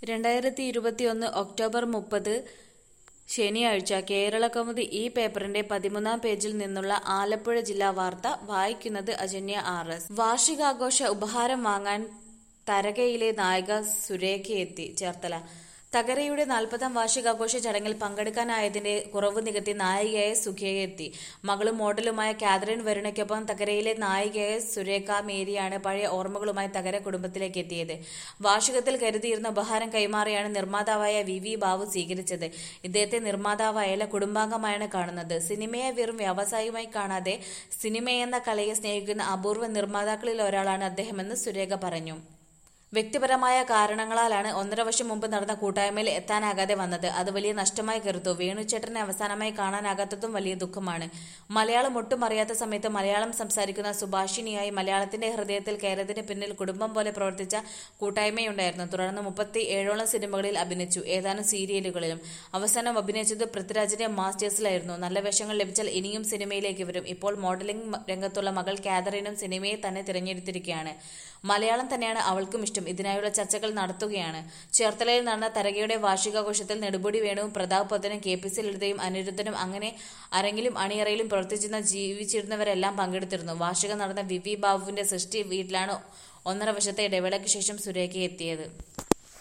രണ്ടായിരത്തി ഇരുപത്തിയൊന്ന് ഒക്ടോബർ മുപ്പത് ശനിയാഴ്ച കേരളകൗമുദി ഈ പേപ്പറിന്റെ പതിമൂന്നാം പേജിൽ നിന്നുള്ള ആലപ്പുഴ ജില്ലാ വാർത്ത വായിക്കുന്നത് അജന്യ ആർ എസ് വാർഷികാഘോഷ ഉപഹാരം വാങ്ങാൻ തരകയിലെ നായിക സുരേഖയെത്തി ചേർത്തല തകരയുടെ നാൽപ്പതാം വാർഷികാഘോഷ ചടങ്ങിൽ പങ്കെടുക്കാനായതിന്റെ കുറവ് നികത്തി നായികയായ സുഖയെത്തി മകളും മോഡലുമായ കാതറിൻ വരുണയ്ക്കൊപ്പം തകരയിലെ നായികയായ സുരേഖ മേരിയാണ് പഴയ ഓർമ്മകളുമായി തകര കുടുംബത്തിലേക്ക് എത്തിയത് വാർഷികത്തിൽ കരുതിയിരുന്ന ഉപഹാരം കൈമാറിയാണ് നിർമ്മാതാവായ വി വി ബാബു സ്വീകരിച്ചത് ഇദ്ദേഹത്തെ നിർമ്മാതാവായല്ല കുടുംബാംഗമായാണ് കാണുന്നത് സിനിമയെ വെറും വ്യവസായമായി കാണാതെ സിനിമയെന്ന കലയെ സ്നേഹിക്കുന്ന അപൂർവ നിർമ്മാതാക്കളിൽ ഒരാളാണ് അദ്ദേഹമെന്ന് സുരേഖ പറഞ്ഞു വ്യക്തിപരമായ കാരണങ്ങളാലാണ് ഒന്നര വർഷം മുമ്പ് നടന്ന കൂട്ടായ്മയിൽ എത്താനാകാതെ വന്നത് അത് വലിയ നഷ്ടമായി കരുതു വേണുചേട്ടനെ അവസാനമായി കാണാനാകാത്തതും വലിയ ദുഃഖമാണ് മലയാളം ഒട്ടും അറിയാത്ത സമയത്ത് മലയാളം സംസാരിക്കുന്ന സുഭാഷിണിയായി മലയാളത്തിന്റെ ഹൃദയത്തിൽ കയറതിന് പിന്നിൽ കുടുംബം പോലെ പ്രവർത്തിച്ച കൂട്ടായ്മയുണ്ടായിരുന്നു തുടർന്ന് മുപ്പത്തി ഏഴോളം സിനിമകളിൽ അഭിനയിച്ചു ഏതാനും സീരിയലുകളിലും അവസാനം അഭിനയിച്ചത് പൃഥ്വിരാജിന്റെ മാസ്റ്റേഴ്സിലായിരുന്നു നല്ല വേഷങ്ങൾ ലഭിച്ചാൽ ഇനിയും സിനിമയിലേക്ക് വരും ഇപ്പോൾ മോഡലിംഗ് രംഗത്തുള്ള മകൾ കാതറിനും സിനിമയെ തന്നെ തിരഞ്ഞെടുത്തിരിക്കുകയാണ് മലയാളം തന്നെയാണ് അവൾക്കും ഇഷ്ടം ഇതിനായുള്ള ചർച്ചകൾ നടത്തുകയാണ് ചേർത്തലയിൽ നടന്ന തരകയുടെ വാർഷികാഘോഷത്തിൽ നെടുമുടി വേണുവും പ്രതാപ് പൊത്തനും കെ പി സി ലളിതയും അനിരുദ്ധനും അങ്ങനെ അരങ്ങിലും അണിയറയിലും പ്രവർത്തിച്ചിരുന്ന ജീവിച്ചിരുന്നവരെല്ലാം പങ്കെടുത്തിരുന്നു വാർഷികം നടന്ന വി വി ബാബുവിന്റെ സൃഷ്ടി വീട്ടിലാണ് ഒന്നര വർഷത്തെ ഇടവേളയ്ക്ക് ശേഷം സുരേഖ എത്തിയത്